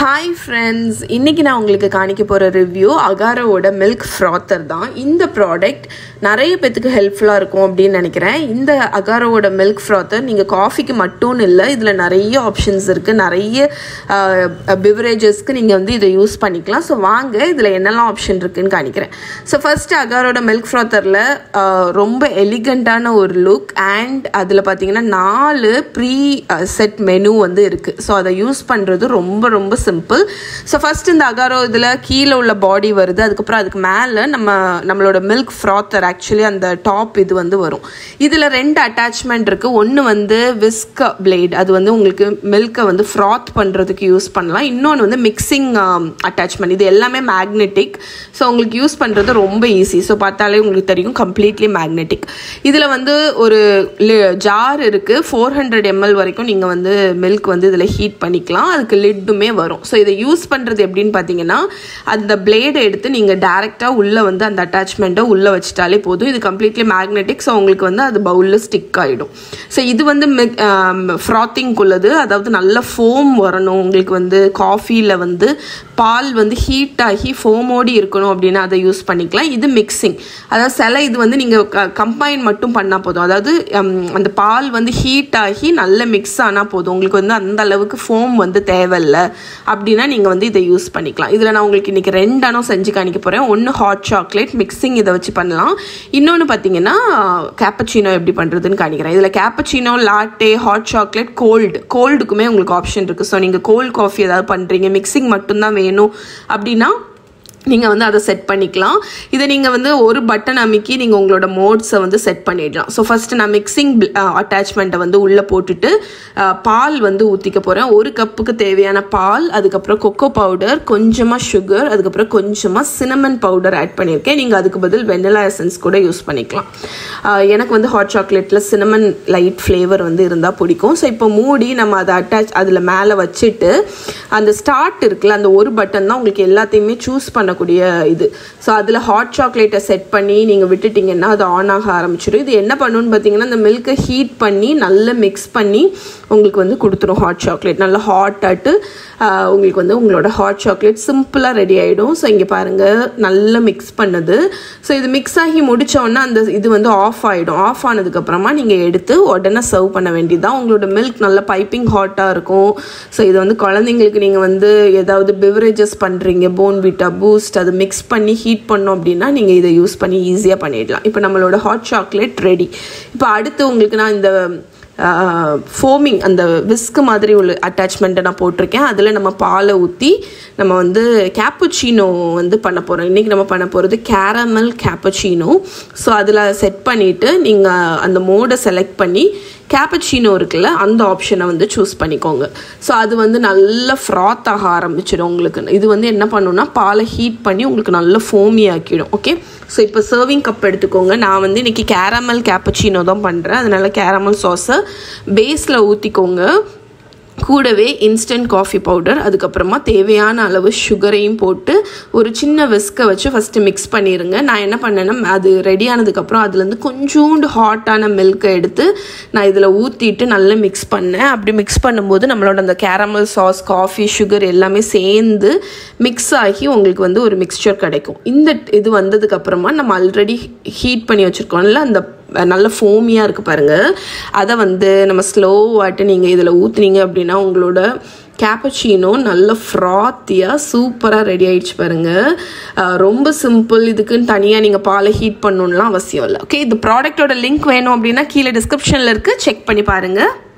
hi friends இன்றைக்கி நான் உங்களுக்கு காணிக்க போகிற ரிவ்யூ அகாரோவோட மில்க் ஃப்ராத்தர் தான் இந்த ப்ராடக்ட் நிறைய பேத்துக்கு ஹெல்ப்ஃபுல்லாக இருக்கும் அப்படின்னு நினைக்கிறேன் இந்த அகாரோவோட மில்க் ஃப்ராத்தர் நீங்கள் காஃபிக்கு மட்டும் இல்லை இதில் நிறைய ஆப்ஷன்ஸ் இருக்குது நிறைய பிவரேஜஸ்க்கு நீங்கள் வந்து இதை யூஸ் பண்ணிக்கலாம் ஸோ வாங்க இதில் என்னெல்லாம் ஆப்ஷன் இருக்குன்னு காணிக்கிறேன் ஸோ ஃபஸ்ட்டு அகாரோட மில்க் ஃப்ராத்தரில் ரொம்ப எலிகண்ட்டான ஒரு லுக் அண்ட் அதில் பார்த்தீங்கன்னா நாலு ப்ரீ செட் மெனு வந்து இருக்குது ஸோ அதை யூஸ் பண்ணுறது ரொம்ப ரொம்ப சிம்பிள் ஸோ ஃபஸ்ட் இந்த அகாரோ இதில் கீழே உள்ள பாடி வருது அதுக்கப்புறம் அதுக்கு மேலே நம்ம நம்மளோட மில்க் ஃப்ராத்தர் ஆக்சுவலி அந்த டாப் இது வந்து வரும் இதில் ரெண்டு அட்டாச்மெண்ட் இருக்குது ஒன்று வந்து விஸ்க் பிளேட் அது வந்து உங்களுக்கு மில்கை வந்து ஃப்ராத் பண்ணுறதுக்கு யூஸ் பண்ணலாம் இன்னொன்று வந்து மிக்சிங் அட்டாச்மெண்ட் இது எல்லாமே மேக்னெட்டிக் ஸோ உங்களுக்கு யூஸ் பண்ணுறது ரொம்ப ஈஸி ஸோ பார்த்தாலே உங்களுக்கு தெரியும் கம்ப்ளீட்லி மேக்னெட்டிக் இதில் வந்து ஒரு ஜார் இருக்குது ஃபோர் ஹண்ட்ரட் எம்எல் வரைக்கும் நீங்கள் வந்து மில்க் வந்து இதில் ஹீட் பண்ணிக்கலாம் அதுக்கு லிட்டுமே வரும் ஸோ இதை யூஸ் பண்ணுறது எப்படின்னு பார்த்தீங்கன்னா அந்த பிளேடை எடுத்து நீங்கள் டேரெக்டாக உள்ளே வந்து அந்த அட்டாச்மெண்ட்டை உள்ளே வச்சுட்டாலே போதும் இது கம்ப்ளீட்லி மேக்னெட்டிக் ஸோ உங்களுக்கு வந்து அது பவுலில் ஸ்டிக் ஆகிடும் ஸோ இது வந்து ஃப்ராத்திங்குள்ளது அதாவது நல்ல ஃபோம் வரணும் உங்களுக்கு வந்து காஃபியில் வந்து பால் வந்து ஹீட் ஆகி ஃபோமோடி இருக்கணும் அப்படின்னா அதை யூஸ் பண்ணிக்கலாம் இது மிக்சிங் அதாவது சில இது வந்து நீங்கள் கம்பைன் மட்டும் பண்ணால் போதும் அதாவது அந்த பால் வந்து ஹீட் ஆகி நல்ல மிக்ஸ் ஆனால் போதும் உங்களுக்கு வந்து அந்த அளவுக்கு ஃபோம் வந்து தேவையில்லை அப்படின்னா நீங்கள் வந்து இதை யூஸ் பண்ணிக்கலாம் இதில் நான் உங்களுக்கு இன்றைக்கி ரெண்டானும் செஞ்சு காணிக்க போகிறேன் ஒன்று ஹாட் சாக்லேட் மிக்சிங் இதை வச்சு பண்ணலாம் இன்னொன்று பார்த்தீங்கன்னா கேப்பச்சினோ எப்படி பண்ணுறதுன்னு காணிக்கிறேன் இதில் cappuccino latte hot chocolate cold கோல்டுக்குமே உங்களுக்கு ஆப்ஷன் இருக்குது ஸோ நீங்கள் கோல்டு காஃபி ஏதாவது பண்ணுறீங்க மிக்சிங் மட்டும்தான் வேணும் அப்படின்னா நீங்கள் வந்து அதை செட் பண்ணிக்கலாம் இதை நீங்கள் வந்து ஒரு பட்டன் அமைக்கி நீங்கள் உங்களோட மோட்ஸை வந்து செட் பண்ணிடலாம் ஸோ ஃபஸ்ட்டு நான் மிக்சிங் அட்டாச்மெண்ட்டை வந்து உள்ளே போட்டுட்டு பால் வந்து ஊற்றிக்க போகிறேன் ஒரு கப்புக்கு தேவையான பால் அதுக்கப்புறம் கொக்கோ பவுடர் கொஞ்சமாக சுகர் அதுக்கப்புறம் கொஞ்சமாக சினமன் பவுடர் ஆட் பண்ணியிருக்கேன் நீங்கள் அதுக்கு பதில் வெனிலா எசன்ஸ் கூட யூஸ் பண்ணிக்கலாம் எனக்கு வந்து ஹாட் சாக்லேட்டில் சினமன் லைட் ஃப்ளேவர் வந்து இருந்தால் பிடிக்கும் ஸோ இப்போ மூடி நம்ம அதை அட்டாச் அதில் மேலே வச்சுட்டு அந்த ஸ்டார்ட் இருக்குல்ல அந்த ஒரு பட்டன் தான் உங்களுக்கு எல்லாத்தையுமே சூஸ் பண்ண பண்ணக்கூடிய இது ஸோ அதில் ஹாட் சாக்லேட்டை செட் பண்ணி நீங்கள் விட்டுட்டிங்கன்னா அது ஆன் ஆக ஆரம்பிச்சிடும் இது என்ன பண்ணுன்னு பார்த்தீங்கன்னா அந்த மில்கை ஹீட் பண்ணி நல்லா மிக்ஸ் பண்ணி உங்களுக்கு வந்து கொடுத்துரும் ஹாட் சாக்லேட் நல்லா ஹாட் ஆட்டு உங்களுக்கு வந்து உங்களோட ஹாட் சாக்லேட் சிம்பிளாக ரெடி ஆகிடும் ஸோ இங்கே பாருங்கள் நல்லா மிக்ஸ் பண்ணுது ஸோ இது மிக்ஸ் ஆகி முடித்தோடனே அந்த இது வந்து ஆஃப் ஆகிடும் ஆஃப் ஆனதுக்கப்புறமா நீங்கள் எடுத்து உடனே சர்வ் பண்ண வேண்டியதுதான் உங்களோட மில்க் நல்லா பைப்பிங் ஹாட்டாக இருக்கும் ஸோ இது வந்து குழந்தைங்களுக்கு நீங்கள் வந்து ஏதாவது பிவரேஜஸ் பண்ணுறீங்க போன் வீட்டா பூஸ்ட் அதை மிக்ஸ் பண்ணி ஹீட் பண்ணோம் அப்படின்னா நீங்கள் இதை யூஸ் பண்ணி ஈஸியாக பண்ணிடலாம் இப்போ நம்மளோட ஹாட் சாக்லேட் ரெடி இப்போ அடுத்து உங்களுக்கு நான் இந்த ஃபோமிங் அந்த விஸ்க் மாதிரி உள்ள அட்டாச்மெண்ட்டை நான் போட்டிருக்கேன் அதில் நம்ம பாலை ஊற்றி நம்ம வந்து கேப்புச்சீனோ வந்து பண்ண போகிறோம் இன்றைக்கி நம்ம பண்ண போகிறது கேரமல் கேப்புச்சீனோ ஸோ அதில் செட் பண்ணிவிட்டு நீங்கள் அந்த மோடை செலக்ட் பண்ணி கேப்பச்சீனோ இருக்குல்ல அந்த ஆப்ஷனை வந்து சூஸ் பண்ணிக்கோங்க ஸோ அது வந்து நல்ல ஃப்ராத் ஆக ஆரம்பிச்சிடும் உங்களுக்கு இது வந்து என்ன பண்ணுன்னா பாலை ஹீட் பண்ணி உங்களுக்கு நல்ல ஃபோமி ஆக்கிடும் ஓகே ஸோ இப்போ சர்விங் கப் எடுத்துக்கோங்க நான் வந்து இன்றைக்கி கேரமல் கேப்பச்சீனோ தான் பண்ணுறேன் அதனால் கேரமல் சாஸை பேஸில் ஊற்றிக்கோங்க கூடவே இன்ஸ்டன்ட் காஃபி பவுடர் அதுக்கப்புறமா தேவையான அளவு சுகரையும் போட்டு ஒரு சின்ன விஸ்கை வச்சு ஃபஸ்ட்டு மிக்ஸ் பண்ணிடுங்க நான் என்ன பண்ணேன்னா அது ரெடி ஆனதுக்கப்புறம் அதுலேருந்து கொஞ்சோண்டு ஹாட்டான மில்கை எடுத்து நான் இதில் ஊற்றிட்டு நல்லா மிக்ஸ் பண்ணேன் அப்படி மிக்ஸ் பண்ணும்போது நம்மளோட அந்த கேரமல் சாஸ் காஃபி சுகர் எல்லாமே சேர்ந்து மிக்ஸ் ஆகி உங்களுக்கு வந்து ஒரு மிக்ஸ்சர் கிடைக்கும் இந்த இது வந்ததுக்கப்புறமா நம்ம ஆல்ரெடி ஹீட் பண்ணி வச்சுருக்கோம்ல அந்த நல்ல ஃபோமியாக இருக்குது பாருங்கள் அதை வந்து நம்ம ஸ்லோவாட்டு நீங்கள் இதில் ஊற்றுனீங்க அப்படின்னா உங்களோட கேப்பச்சீனோ நல்ல ஃப்ராத்தியாக சூப்பராக ரெடி ஆகிடுச்சு பாருங்கள் ரொம்ப சிம்பிள் இதுக்குன்னு தனியாக நீங்கள் பாலை ஹீட் பண்ணணுன்லாம் அவசியம் இல்லை ஓகே இந்த ப்ராடக்டோட லிங்க் வேணும் அப்படின்னா கீழே டிஸ்கிரிப்ஷனில் இருக்குது செக் பண்ணி பாருங்கள்